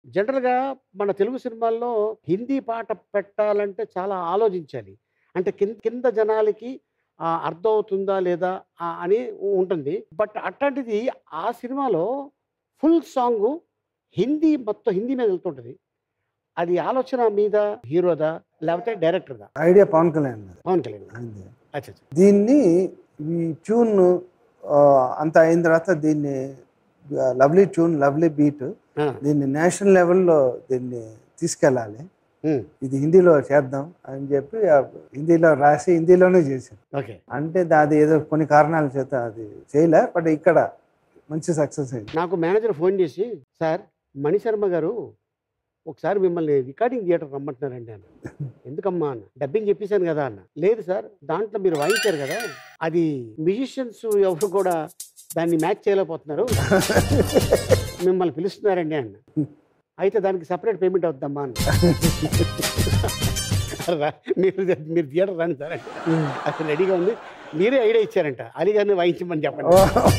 జనరల్‌గా మన తెలుగు సినిమాల్లో హిందీ పాట పెట్టాలంటే చాలా ఆలోచించాలి. అంటే కింద కింద జనాలకి ఆహ్, అర్థమవుతుందా లేదా ఆహ్, అని ఉంటుంది. బట్ అట్లాంటిది ఆ సినిమాలో ఫుల్ సాంగు హిందీ మొత్తం హిందీ మీద వెళ్తుంటది. అది ఆలోచన మీద హీరోదా? లేకపోతే డైరెక్టర్‌దా? ఐడియా పవన్ కళ్యాణ్ గారు పవన్ కళ్యాణ్. ఆయనది. అచ్చచ్చ! దీన్ని ఈ ట్యూన్ ఆహ్, అంతా అయిన తర్వాత దీన్ని ఆహ్, లవ్లీ ట్యూన్, లవ్లీ బీట్ ఆ! దీన్ని నేషనల్ లెవెల్‌లో దీన్ని తీసుకెళ్ళాలి. హ్మ్. ఇది హిందీలో చేద్దాం అని చెప్పి ఆహ్, హిందీలో రాసి హిందీలోనే చేశాను. ఓకే. అంటే దా- అది ఏదో కొన్ని కారణాల చేత అది చేయలే. బట్ ఇక్కడ మంచి సక్సెస్ అయింది. నాకు మేనేజర్ ఫోన్ చేసి, "సార్ మణిశర్మ గారు ఒకసారి మిమ్మల్ని రికార్డింగ్ థియేటర్ రమ్మంటున్నారండి" అన్న. "ఎందుకమ్మా?" అన్న. "డబ్బింగ్ చెప్పేసాను కదా" అన్న. "లేదు సార్ దాంట్లో మీరు వాయించారు కదా! అది మ్యూజిషియన్స్ ఎవరు కూడా దాన్ని మ్యాచ్ చేయలేకపోతున్నారు. మిమ్మల్ని పిలుస్తున్నారండి" అన్న. "అయితే దానికి సెపరేట్ పేమెంట్ అవుద్దమ్మా" అన్న. రా మీరు మీరు థియేటర్ రండి సార్ అంటే. అసలు రెడీగా ఉంది. మీరే ఐడియా ఇచ్చారంట. అలీ గారిని వాయించమని చెప్పండి.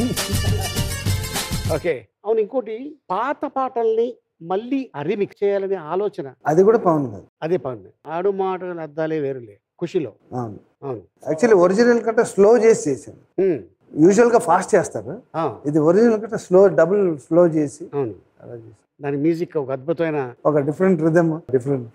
ఓకే. అవును ఇంకోటి పాత పాటల్ని మళ్ళీ రీమిక్స్ చేయాలనే ఆలోచన అది కూడా పవన్ గారు. అదే పవన్. ఆడు మాటలు అద్దాలే వేరులే. ఖుషిలో. అవును. అవును. యాక్చువల్లీ ఒరిజినల్ కంటే స్లో చేసి చేశాను. హ్మ్. యూజువల్గా ఫాస్ట్ చేస్తారు. ఆ! ఇది ఒరిజినల్ కంటే స్లో డబుల్ స్లో చేసి అవును. అలా చేసి దాని మ్యూజిక్ ఒక అద్భుతమైన ఒక డిఫరెంట్ రిథమ్ డిఫరెంట్